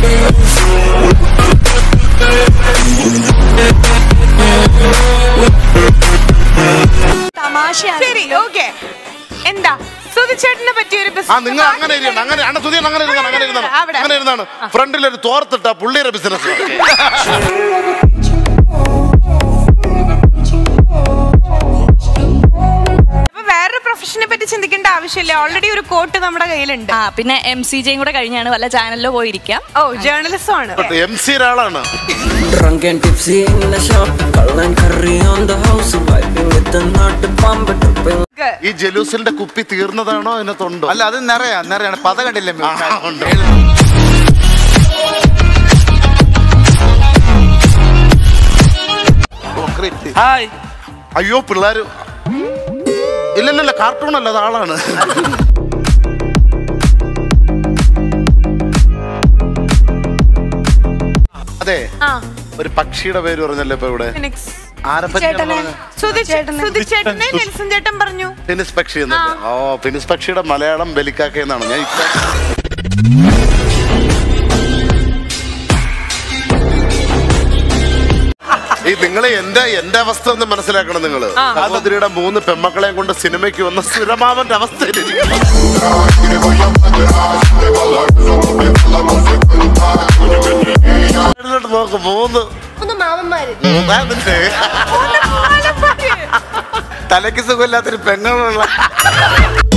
തമാശയാണ് ശരി ഓക്കെ എന്താ സുധിച്ചേട്ടനെ പറ്റിയ ഒരു ആ നിങ്ങൾ അങ്ങനെ ഇരുന്ന് അങ്ങനെ അണ്ണ സുധീർ അങ്ങനെ ഇരുന്നാണ് അങ്ങനെ ഇരുന്നാണ് അവിടെ. അങ്ങനെ ഇരുന്നാണ് ഫ്രണ്ടിൽ ഒരു തോർത്തിട്ട പുള്ളിയുടെ ബിസിനസ് അപ്പൊ വേറൊരു പ്രൊഫഷനെ പറ്റി ചിന്തിക്കേണ്ട ആവശ്യമില്ല ഓൾറെഡി ഒരു കോട്ട് നമ്മുടെ കയ്യിലുണ്ട് ആ പിന്നെ എം സി ജയും കൂടെ കഴിഞ്ഞാണ് വല്ല ചാനലിലോ പോയിരിക്കാം ഓ ജേർണലിസം ആണ് എം സി ഒരാളാണ് Drunk and tipsy in the shop, Cullen curry on the house, vibing with the nut pump, tripping. ഈ ജലൂസിന്റെ കുപ്പി തീർന്നതാണോ അതിനകത്തുണ്ടോ അല്ല അത് നിറയാ നിറയാണ് പത കണ്ടില്ലേ ആ, ഉണ്ട്. ഹായ് അയ്യോ പിള്ളേര് ഇല്ലല്ലല്ല കാർട്ടൂൺ അല്ല അത് ആളാണ് അതെ ആ ഒരു പക്ഷിയുടെ പേര് പറഞ്ഞല്ലോ ഇപ്പൊ ഇവിടെ ഫിനിക്സ് ആരപ്പറ്റിയാണ് സുധിച്ചേട്ടനെ നെൽസൺ ചേട്ടൻ പറഞ്ഞു ഫിനിസ് പക്ഷി എന്നല്ലേ ഓ ഫിനിസ് പക്ഷിയുടെ മലയാളം ബലിക്കാക്ക എന്നാണ് ഞാൻ ഇപ്പൊ ഈ നിങ്ങളെ എന്റെ എന്റെ അവസ്ഥ ഒന്ന് മനസ്സിലാക്കണം നിങ്ങള് സഹോദരിയുടെ മൂന്ന് പെമ്മക്കളെയും കൊണ്ട് സിനിമയ്ക്ക് വന്ന സുരമാമന്റെ അവസ്ഥയിലിരിക്കുന്നു ഇതിലോട്ട് നോക്ക് മൂന്ന് ഒന്ന് മാമന്മാര് ആ, നിന്റെ. തലയ്ക്ക് സുഖമില്ലാത്തൊരു പെങ്ങളുള്ള